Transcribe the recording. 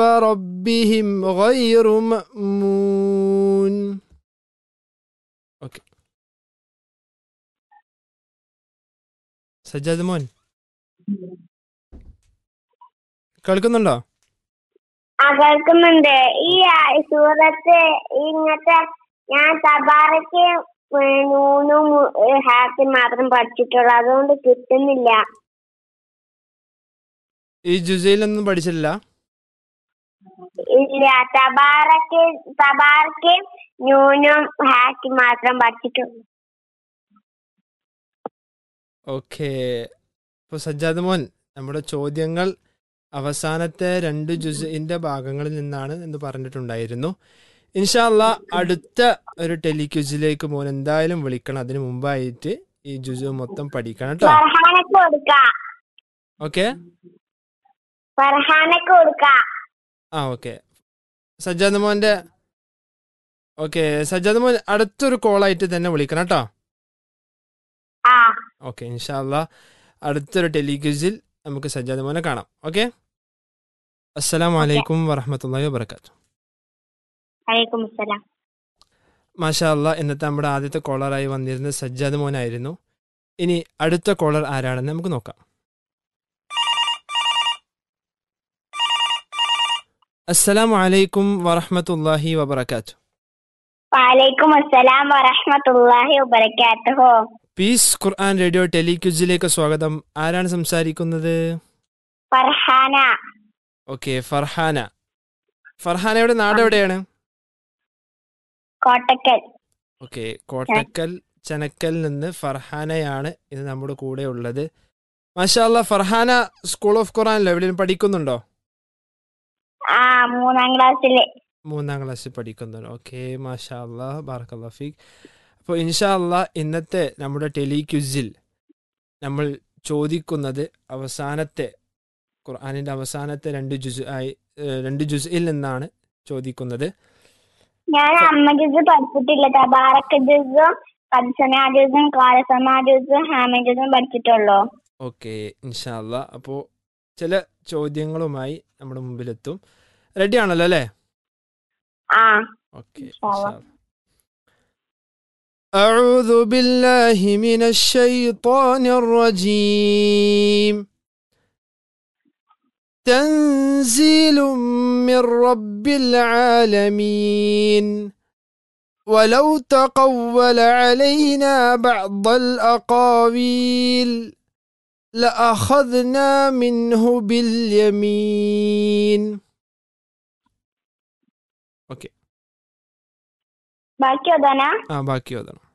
ربهم غير مأمون okay Sajjad മോൻ കേൾക്കുന്നുണ്ടോ ആ കേൾക്കുന്നുണ്ട് ഈ ആ, സൂറത്ത് ഇങ്ങനത്തെ ഞാൻ തബാറയ്ക്ക് നൂനും ഹാപ്പി മാത്രം പഠിച്ചിട്ടുള്ളൂ അതുകൊണ്ട് കിട്ടുന്നില്ല ഈ ജുസയിലൊന്നും പഠിച്ചില്ല ഇല്ല തബാറയ്ക്ക് തബാറയ്ക്ക് ന്യൂനും ഹാക്കി മാത്രം പഠിച്ചിട്ടുള്ളൂ ഓക്കെ ഇപ്പോൾ സജ്ജാദ് മോൻ നമ്മുടെ ചോദ്യങ്ങൾ അവസാനത്തെ രണ്ട് ജുസിന്റെ ഭാഗങ്ങളിൽ നിന്നാണ് എന്ന് പറഞ്ഞിട്ടുണ്ടായിരുന്നു ഇൻഷാല്ല അടുത്ത ഒരു ടെലിക്യൂസിലേക്ക് മോൻ എന്തായാലും വിളിക്കണം അതിന് മുമ്പായിട്ട് ഈ ജുസ് മൊത്തം പഠിക്കണം കേട്ടോ ഫർഹാനക്ക് കൊടുക്ക ഓക്കെ ഫർഹാനക്ക് കൊടുക്ക ആ ഓക്കെ സജ്ജാദ് മോന്റെ ഓക്കെ സജ്ജാദ് മോൻ അടുത്തൊരു കോളായിട്ട് തന്നെ വിളിക്കണം കേട്ടോ ആ ഓക്കെ ഇൻഷാല്ല അടുത്തൊരു ടെലിക്യൂസിൽ നമുക്ക് സജ്ജാദ് മോനെ കാണാം ഓക്കെ അസ്സലാമു അലൈക്കും വറഹമത്തല്ലാഹി വബർക്കാത്തു വലൈക്കും അസ്സലാം മാഷാ അല്ല ഇന്നത്തെ നമ്മുടെ ആദ്യത്തെ കോളറായി വന്നിരുന്നത് സജ്ജാദ് മോനായിരുന്നു ഇനി അടുത്ത കോളർ ആരാണെന്ന് നമുക്ക് നോക്കാം അസ്സലാമു അലൈക്കും വറഹമത്തല്ലാഹി വബർക്കാത്തു വലൈക്കും അസ്സലാം വറഹ്മത്തുള്ളാഹി വബറകാതുഹു പീസ് ഖുർആൻ റേഡിയോ ടെലിക്യൂസിലേക്ക് സ്വാഗതം ആരാണ് സംസാരിക്കുന്നത് ഫർഹാന ഓക്കെ ഫർഹാന ഫർഹാനയുടെ നാട് എവിടെയാണ് കോട്ടക്കൽ ഓക്കെ കോട്ടക്കൽ ചനക്കൽ നിന്ന് ഫർഹാനയാണ് ഇത് നമ്മുടെ കൂടെ ഉള്ളത് മാഷാല്ല ഫർഹാന സ്കൂൾ ഓഫ് ഖുറാനിൽ എവിടെയും പഠിക്കുന്നുണ്ടോ ആ മൂന്നാം ക്ലാസ്സില് മൂന്നാം ക്ലാസ്സിൽ പഠിക്കുന്നുണ്ട് ഓക്കെ മാഷാ അല്ലാ ബാറക്കല്ലാ ഫീഖ് അപ്പോൾ ഇൻഷാ അല്ലാ ഇന്നത്തെ നമ്മുടെ ടെലിക്യുസിൽ നമ്മൾ ചോദിക്കുന്നത് അവസാനത്തെ ഖുർആാനിൻ്റെ അവസാനത്തെ രണ്ട് ജുസ് ആയി ഏഹ്, രണ്ട് ജുസിൽ നിന്നാണ് ചോദിക്കുന്നത് ഞാൻ അമ്മ ജുസ് പഠിച്ചിട്ടില്ല തബാറക്ക ജുസും കദ്സനാ ജുസും കാലസമാ ജുസും ഹാമ ജുസും പഠിച്ചിട്ടുള്ളൂ ഓക്കെ ഇൻഷാ അല്ലാ അപ്പോൾ ചില ചോദ്യങ്ങളുമായി നമ്മുടെ മുമ്പിലെത്തും റെഡി ആണല്ലോ അല്ലേ ആ اوكي إن شاء الله. إن شاء الله. أعوذ بالله من الشيطان الرجيم تنزيل من رب العالمين ولو تقول علينا بعض الأقاويل لأخذنا منه باليمين ബാക്കി ഓതാനാ ആ ബാക്കി ഓതണം